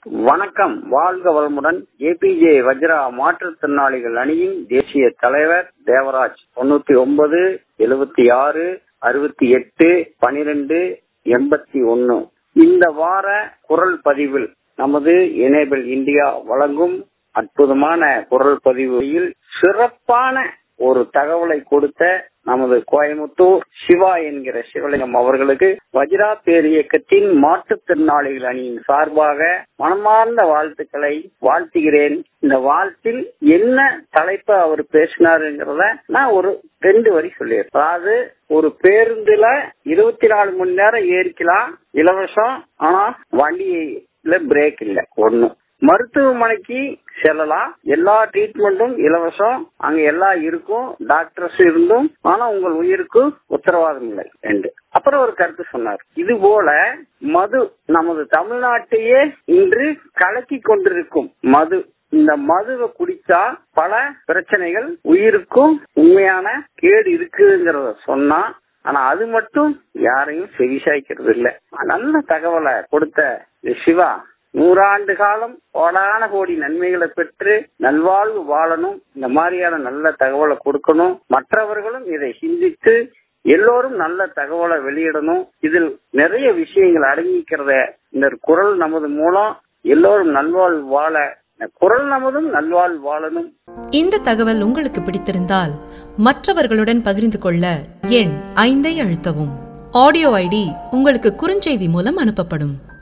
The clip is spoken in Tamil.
வணக்கம் வாழ்க வளமுடன் ஏபிஜே வஜ்ரா மாற்றுத்திறனாளிகள் அணியின் தேசிய தலைவர் தேவராஜ் தொண்ணூத்தி ஒன்பது எழுபத்தி ஆறு அறுபத்தி எட்டு பனிரெண்டு எண்பத்தி ஒன்னு இந்த வார குரல் பதிவில் நமது எனேபிள் இந்தியா வழங்கும் அற்புதமான குரல் பதிவில் சிறப்பான ஒரு தகவலை கொடுத்த நமது கோயமுத்தூர் சிவா என்கிற சிவலிங்கம் அவர்களுக்கு வஜ்ரா பேர் இயக்கத்தின் மாற்றுத்திறனாளிகள் அணியின் சார்பாக மனமார்ந்த வாழ்த்துக்களை வாழ்த்துகிறேன் இந்த வாழ்த்தில் என்ன தலைப்பு அவர் பேசினாருங்கிறத நான் ஒரு ரெண்டு வரி சொல்லிடுறேன் அதாவது ஒரு பேருந்துல இருபத்தி நாலு மணி நேரம் ஏறிக்கலாம் இலவசம் ஆனா வண்டியில பிரேக் இல்ல ஒண்ணு மருத்துவமனைக்கு செல்லலாம் எல்லா ட்ரீட்மெண்ட்டும் இலவசம் அங்க எல்லாம் இருக்கும் டாக்டர்ஸ் இருந்தும் ஆனா உங்கள் உயிருக்கு உத்தரவாதம் இல்லை என்று அப்புறம் ஒரு கருத்து சொன்னார் இது போல மது நமது தமிழ்நாட்டையே இன்று கலக்கி கொண்டிருக்கும் மது இந்த மதுவை குடிச்சா பல பிரச்சனைகள் உயிருக்கும் உண்மையான கேடு இருக்குங்கிறத சொன்னா ஆனா அது மட்டும் யாரையும் செவிசாய்க்கிறது இல்ல நல்ல தகவலை கொடுத்த சிவா நூறாண்டு காலம் கோடான கோடி நன்மைகளை பெற்று நல்வாழ்வு வாழணும் இந்த மாதிரியான நல்ல தகவலை கொடுக்கணும் மற்றவர்களும் இதை சிந்தித்து எல்லோரும் நல்ல தகவலை வெளியிடணும் இதில் நிறைய விஷயங்கள் அடங்கிக்கிறத இந்த குரல் நமது மூலம் எல்லோரும் நல்வாழ்வு வாழ குரல் நமதும் நல்வாழ்வு வாழணும் இந்த தகவல் உங்களுக்கு பிடித்திருந்தால் மற்றவர்களுடன் பகிர்ந்து கொள்ள எண் ஐந்தை அழுத்தவும் ஆடியோ ஐடி உங்களுக்கு குறுஞ்செய்தி மூலம் அனுப்பப்படும்